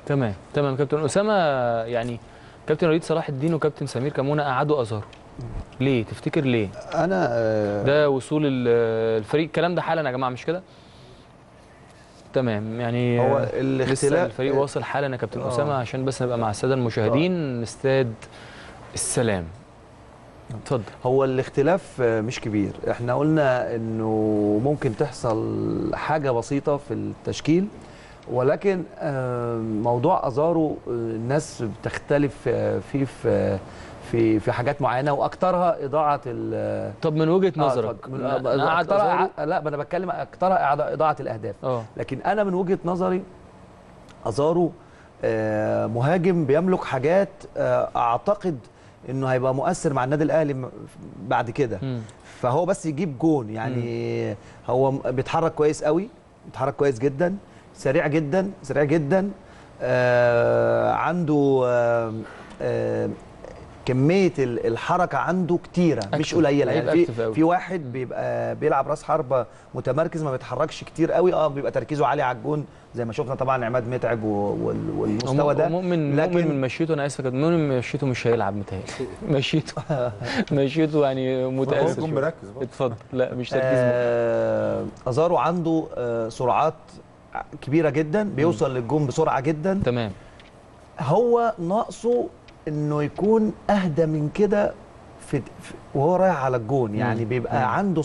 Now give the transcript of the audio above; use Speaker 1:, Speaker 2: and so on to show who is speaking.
Speaker 1: تمام تمام كابتن اسامه يعني كابتن وليد صلاح الدين وكابتن سمير كمونه قعدوا ازارو ليه تفتكر ليه
Speaker 2: انا آه،
Speaker 1: ده وصول ال- الفريق الكلام ده حالا يا جماعه مش كده تمام يعني
Speaker 2: هو
Speaker 1: آه، لسه
Speaker 2: الاختلاف
Speaker 1: الفريق واصل حالا يا كابتن
Speaker 2: آه.
Speaker 1: اسامه عشان بس نبقى مع الساده المشاهدين استاد السلام اتفضل
Speaker 2: هو الاختلاف آه، مش كبير احنا قلنا انه ممكن تحصل حاجه بسيطه في التشكيل ولكن آه، موضوع ازارو آه، الناس بتختلف آه، فيه في في في حاجات معينه واكثرها اضاعه ال
Speaker 1: طب من وجهه
Speaker 2: آه،
Speaker 1: نظرك
Speaker 2: اتفضل. من-
Speaker 1: ن-
Speaker 2: آه،
Speaker 1: نقعد أزارو؟
Speaker 2: اكثرها لا ما انا بتكلم اكثرها إعادة- اضاعه الاهداف
Speaker 1: اه
Speaker 2: لكن انا من وجهه نظري ازارو آه، مهاجم بيملك حاجات آه، اعتقد انه هيبقى مؤثر مع النادي الاهلي م- بعد كده
Speaker 1: مم.
Speaker 2: فهو بس يجيب جون يعني هو م- بيتحرك كويس قوي بيتحرك كويس جدا سريع جدا سريع جدا آه عنده آه آه كميه ال- الحركه عنده كتيره مش
Speaker 1: أكتف.
Speaker 2: قليله
Speaker 1: لعيب
Speaker 2: يعني
Speaker 1: أكتف
Speaker 2: في
Speaker 1: أوي.
Speaker 2: في واحد بيبقى بيلعب راس حربه متمركز ما بيتحركش كتير قوي اه بيبقى تركيزه عالي على الجون زي ما شفنا طبعا عماد متعب و- وال- والمستوى ده
Speaker 1: مؤمن
Speaker 2: لكن-
Speaker 1: مؤمن من مشيته انا اسف يا كابتن مؤمن من مشيته مش هيلعب متهيألي مشيته مشيته يعني
Speaker 3: هو
Speaker 1: متاثر
Speaker 3: يكون
Speaker 1: شوية.
Speaker 3: مركز برضه.
Speaker 1: اتفضل لا مش تركيز
Speaker 2: آه ازارو عنده آه سرعات كبيره جدا بيوصل للجون بسرعه جدا
Speaker 1: تمام
Speaker 2: هو ناقصه انه يكون اهدى من كده في في- وهو رايح على الجون يعني
Speaker 1: مم.
Speaker 2: بيبقى
Speaker 1: مم.
Speaker 2: عنده